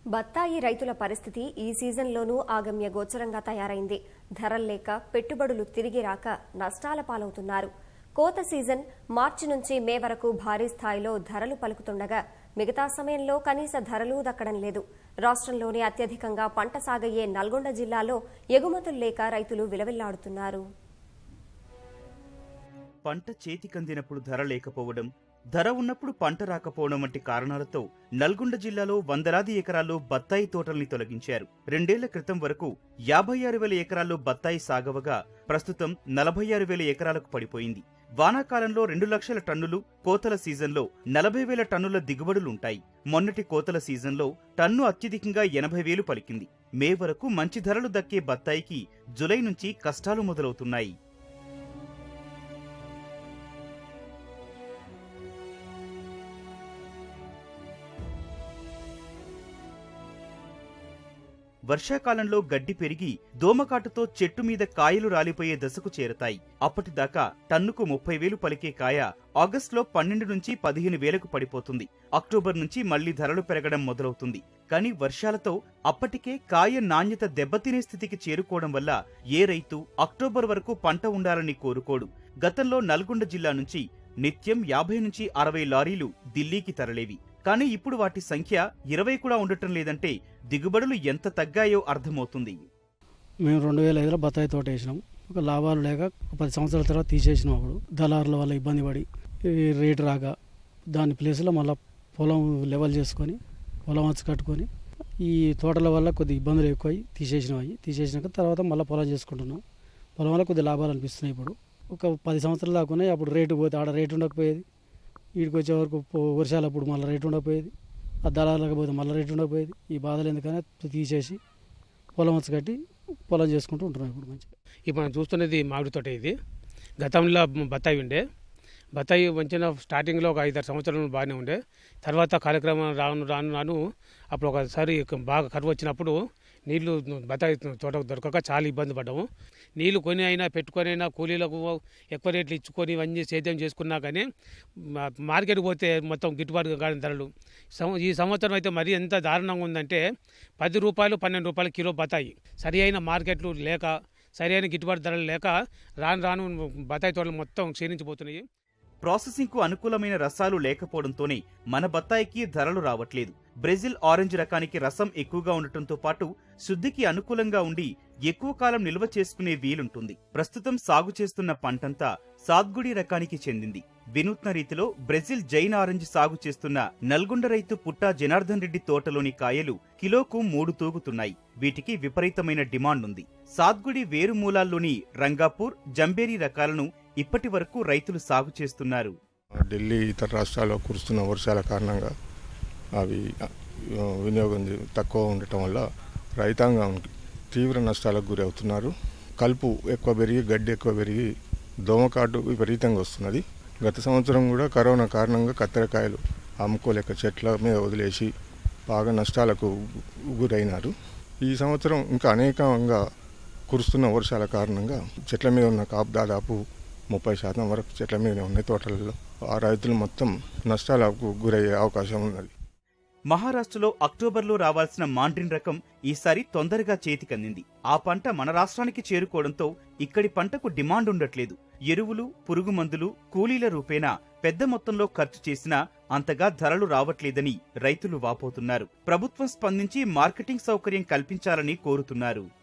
బత్తాయి రైతుల పరిస్థితి ఈ సీజన్లోనూ ఆగమ్య గోచరంగా తయారైంది ధరల్లేక పెట్టుబడులు తిరిగి రాక నష్టాల పాలవుతున్నారు కోత సీజన్ మార్చి నుంచి మే వరకు భారీ స్థాయిలో ధరలు పలుకుతుండగా మిగతా సమయంలో కనీస ధరలు దక్కడం లేదు రాష్ట్రంలోనే అత్యధికంగా పంట సాగయ్యే నల్గొండ జిల్లాలో ఎగుమతులు లేక రైతులు విలవిల్లాడుతున్నారు పంట చేతికందినప్పుడు ధర లేకపోవడం ధర ఉన్నప్పుడు పంట రాకపోవడం వంటి కారణాలతో నల్గొండ జిల్లాలో వందలాది ఎకరాల్లో బత్తాయి తోటల్ని తొలగించారు రెండేళ్ల క్రితం వరకు యాభై ఆరు వేల ఎకరాల్లో బత్తాయి సాగవగా ప్రస్తుతం నలభై ఆరు వేల ఎకరాలకు పడిపోయింది వానాకాలంలో రెండు లక్షల టన్నులు కోతల సీజన్లో నలభై వేల టన్నుల దిగుబడులుంటాయి మొన్నటి కోతల సీజన్లో టన్ను అత్యధికంగా ఎనభై వేలు పలికింది మే వరకు మంచి ధరలు దక్కే బత్తాయికి జులై నుంచి కష్టాలు మొదలవుతున్నాయి వర్షాకాలంలో గడ్డి పెరిగి దోమకాటుతో చెట్టు మీద కాయలు రాలిపోయే దశకు చేరతాయి అప్పటిదాకా టన్నుకు ముప్పై వేలు పలికే కాయ ఆగస్టులో పన్నెండు నుంచి పదిహేను వేలకు పడిపోతుంది అక్టోబర్ నుంచి మళ్లీ ధరలు పెరగడం మొదలవుతుంది కానీ వర్షాలతో అప్పటికే కాయ నాణ్యత దెబ్బతినే స్థితికి చేరుకోవడం వల్ల ఏ రైతు అక్టోబర్ వరకు పంట ఉండాలని కోరుకోడు గతంలో నల్గొండ జిల్లా నుంచి నిత్యం యాభై నుంచి అరవై లారీలు ఢిల్లీకి తరలేవి కానీ ఇప్పుడు వాటి సంఖ్య ఇరవై కూడా ఉండటం లేదంటే దిగుబడులు ఎంత తగ్గాయో అర్థమవుతుంది మేము రెండు వేల ఐదులో బత్తాయి తోట వేసినాం ఒక లాభాలు లేక ఒక పది సంవత్సరాల తర్వాత తీసేసినాం అప్పుడు దళారుల వల్ల ఇబ్బంది పడి ఈ రేటు రాక దాని ప్లేస్లో మళ్ళీ పొలం లెవెల్ చేసుకొని పొలం వచ్చి కట్టుకొని ఈ తోటల వల్ల కొద్ది ఇబ్బందులు ఎక్కువై తీసేసినాం అవి తీసేసినాక తర్వాత మళ్ళీ పొలం చేసుకుంటున్నాం పొలం వల్ల కొద్ది లాభాలు అనిపిస్తున్నాయి ఇప్పుడు ఒక పది సంవత్సరాలు దాకా ఉన్నాయి అప్పుడు రేటు పోతే ఆడ రేటు ఉండకపోయేది వీడికి వచ్చే వరకు పో- వర్షాలప్పుడు మళ్ళీ రేటు ఉండకపోయేది ఆ దళాలకు పోతే మళ్ళీ రేటు ఉండకపోయేది ఈ బాధలు ఎందుకని తీసేసి పొలం వచ్చి కట్టి పొలం చేసుకుంటూ ఉంటున్నాం ఇప్పుడు మంచిగా ఇప్పుడు మనం చూస్తున్నది మామిడి తోట ఇది గతంలో బత్తాయి ఉండే బత్తాయి మంచిగా స్టార్టింగ్లో ఒక ఐదారు సంవత్సరాలు బాగానే ఉండే తర్వాత కార్యక్రమం రాను రాను రాను అప్పుడు ఒకసారి బాగా కరువు వచ్చినప్పుడు నీళ్లు బత్తాయి తోటకు దొరకక చాలా ఇబ్బంది పడ్డాము నీళ్లు కొని అయినా పెట్టుకొని అయినా కూలీలకు ఎక్కువ రేట్లు ఇచ్చుకొని ఇవన్నీ సేద్యం చేసుకున్నా కానీ మా- మార్కెట్కి పోతే మొత్తం గిట్టుబాటు కాని ధరలు సం- ఈ సంవత్సరం అయితే మరీ ఎంత దారుణంగా ఉందంటే పది రూపాయలు పన్నెండు రూపాయలు కిలో బత్తాయి సరి అయిన మార్కెట్లు లేక సరి అయిన గిట్టుబాటు ధరలు లేక రాను రాను బత్తాయి తోటలు మొత్తం క్షీణించిపోతున్నాయి ప్రాసెసింగ్ కు అనుకూలమైన రసాలు లేకపోవడంతోనే మన బత్తాయికి ధరలు రావట్లేదు బ్రెజిల్ ఆరెంజ్ రకానికి రసం ఎక్కువగా ఉండటంతో పాటు శుద్ధికి అనుకూలంగా ఉండి ఎక్కువ కాలం నిల్వ చేసుకునే వీలుంటుంది ప్రస్తుతం సాగు చేస్తున్న పంటంతా సాద్గుడి రకానికి చెందింది వినూత్న రీతిలో బ్రెజిల్ జైన్ ఆరెంజ్ సాగు చేస్తున్న నల్గొండ రైతు పుట్టా జనార్దన్ రెడ్డి తోటలోని కాయలు కిలోకు మూడు తూగుతున్నాయి వీటికి విపరీతమైన డిమాండ్ ఉంది సాద్గుడి వేరు మూలాల్లోని రంగాపూర్ జంబేరి రకాలను ఇప్పటి వరకు రైతులు సాగు చేస్తున్నారు ఢిల్లీ ఇతర రాష్ట్రాల్లో కురుస్తున్న వర్షాల కారణంగా అవి ఆ, వినియోగం చే- తక్కువ ఉండటం వల్ల రైతాంగం తీవ్ర నష్టాలకు గురి అవుతున్నారు కలుపు ఎక్కువ పెరిగి గడ్డి ఎక్కువ పెరిగి దోమకాటు విపరీతంగా వస్తున్నది గత సంవత్సరం కూడా కరోనా కారణంగా కత్తెరకాయలు అమ్ముకోలేక చెట్ల మీద వదిలేసి బాగా నష్టాలకు గురైనారు ఈ సంవత్సరం ఇంకా అనేకంగా కురుస్తున్న వర్షాల కారణంగా చెట్ల మీద ఉన్న కాపు దాదాపు ముప్పై శాతం వరకు చెట్ల మీద ఉన్నాయి తోటలలో ఆ రైతులు మొత్తం నష్టాలకు గురయ్యే అవకాశం ఉన్నది మహారాష్ట్రలో అక్టోబర్లో రావాల్సిన మాండ్రిన్ రకం ఈసారి తొందరగా చేతికందింది ఆ పంట మన రాష్ట్రానికి చేరుకోవడంతో ఇక్కడి పంటకు డిమాండ్ ఉండట్లేదు ఎరువులు పురుగు మందులు కూలీల రూపేణా పెద్ద మొత్తంలో ఖర్చు చేసినా అంతగా ధరలు రావట్లేదని రైతులు వాపోతున్నారు ప్రభుత్వం స్పందించి మార్కెటింగ్ సౌకర్యం కల్పించాలని కోరుతున్నారు